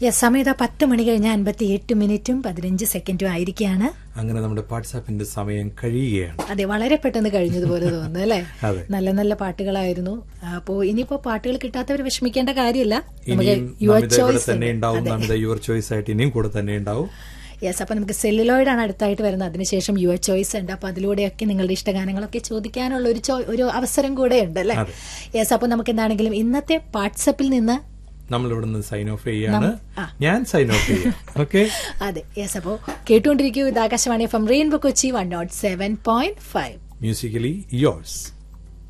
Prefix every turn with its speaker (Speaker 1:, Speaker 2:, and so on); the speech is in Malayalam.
Speaker 1: യെസ് സമയത്ത് പത്ത് മണി കഴിഞ്ഞ അൻപത്തി എട്ട് മിനിറ്റും പതിനഞ്ച് സെക്കൻഡും ആയിരിക്കുകയാണ്
Speaker 2: അങ്ങനെ നമ്മുടെ വാട്സാപ്പിന്റെ സമയം കഴിയുകയാണ്
Speaker 1: അതെ വളരെ പെട്ടെന്ന് കഴിഞ്ഞതുപോലെ തോന്നുന്നു അല്ലേ
Speaker 2: അതെ.
Speaker 1: നല്ല നല്ല പാട്ടുകളായിരുന്നു അപ്പോ ഇനിയിപ്പോ പാട്ടുകൾ കിട്ടാത്തവർ വിഷമിക്കേണ്ട കാര്യമില്ല നമുക്ക്
Speaker 2: ഇനിയും
Speaker 1: യുവർ
Speaker 2: നമിത ഇവിടെ
Speaker 1: ചോയ്സ്
Speaker 2: തന്നെ ഉണ്ടാവും നമിത യുവർ ചോയ്സ് ആയിട്ട് ഇനിയും കൂടെ തന്നെ ഉണ്ടാവും
Speaker 1: യെസ് അപ്പൊ നമുക്ക് സെല്ലുലോയിഡ് ആണ് അടുത്തായിട്ട് വരുന്നത് അതിനുശേഷം യുവർ ചോയ്സ് ഉണ്ട് അപ്പൊ അതിലൂടെയൊക്കെ നിങ്ങളുടെ ഇഷ്ടഗാനങ്ങളൊക്കെ ചോദിക്കാനുള്ള ഒരു ചോ- ഒരു അവസരം കൂടെ ഉണ്ട് അല്ലേ
Speaker 2: അതെ.
Speaker 1: യെസ് അപ്പൊ നമുക്ക് എന്താണെങ്കിലും ഇന്നത്തെ വാട്സപ്പിൽ നിന്ന്
Speaker 2: നമ്മൾ ഇവിടെ നിന്ന് സൈൻ ഓഫ് ചെയ്യാണ്
Speaker 1: ആ.
Speaker 2: ഞാൻ സൈൻ ഓഫ് ചെയ്യാം ഓക്കെ
Speaker 1: അതെ യെസ് അപ്പോ കേട്ടുകൊണ്ടിരിക്കൂ ഇത് Akashvani from rainbow Kochi one nought seven point five
Speaker 2: musically yours